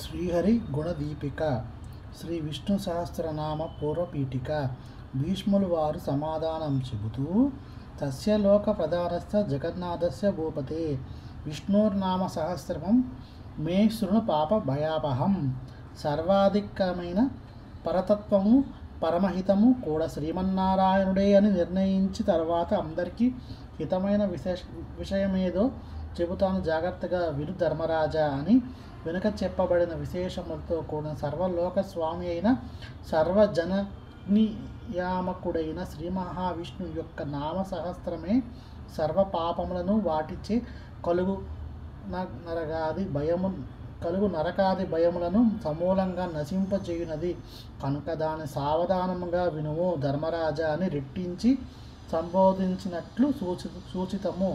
శ్రీహరి గుణదీపిక శ్రీ విష్ణు సహస్రనామ పూర్వపీఠిక భీష్ములు వారు సమాధానం చెబుతూ తస్య లోక ప్రధానస్థ జగన్నాథస్య భూపతే విష్ణుర్నామ సహస్రమం మే శృణు పాప భయాపహం సర్వాధికమైన పరతత్వము పరమహితము కూడా శ్రీమన్నారాయణుడే అని నిర్ణయించి తర్వాత అందరికీ హితమైన విశేష విషయమేదో చెబుతాను జాగ్రత్తగా విను ధర్మరాజా అని వెనుక చెప్పబడిన విశేషములతో కూడిన సర్వలోక స్వామి అయిన సర్వజననియామకుడైన శ్రీ మహావిష్ణు యొక్క నామ సహస్రమే సర్వ పాపములను వాటిచే కలుగు న- నరగాది భయము కలుగు నరకాది భయములను సమూలంగా నశింపజేయునది కనుక దాని సావధానముగా వినుము ధర్మరాజా అని రెట్టించి సంబోధించినట్లు సూచి సూచితము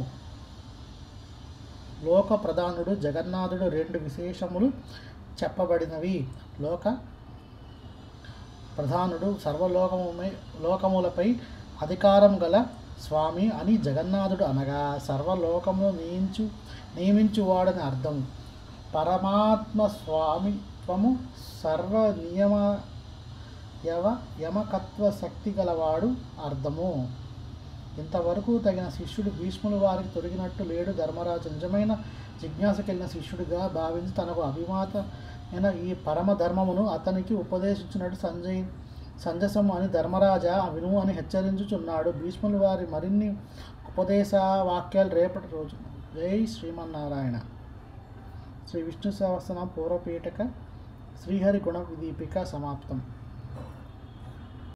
లోక ప్రధానుడు జగన్నాథుడు రెండు విశేషములు చెప్పబడినవి లోక ప్రధానుడు సర్వలోకముమే లోకములపై అధికారం గల స్వామి అని జగన్నాథుడు అనగా సర్వలోకము నియమించు నియమించువాడని అర్థం పరమాత్మ స్వామిత్వము సర్వ నియమ యవ యమకత్వ శక్తి గలవాడు అర్థము ఇంతవరకు తగిన శిష్యుడు భీష్ములు వారికి తొలగినట్టు లేడు ధర్మరాజు నిజమైన జిజ్ఞాసకెళ్ళిన శిష్యుడిగా భావించి తనకు అభిమాతమైన ఈ పరమ ధర్మమును అతనికి ఉపదేశించినట్టు సంజయ్ సంజసము అని ధర్మరాజా వినుము అని హెచ్చరించుచున్నాడు భీష్ములు వారి మరిన్ని ఉపదేశ వాక్యాలు రేపటి రోజు జై శ్రీమన్నారాయణ శ్రీ విష్ణు సహస్రనామ పూర్వపీఠక శ్రీహరి గుణ దీపిక సమాప్తం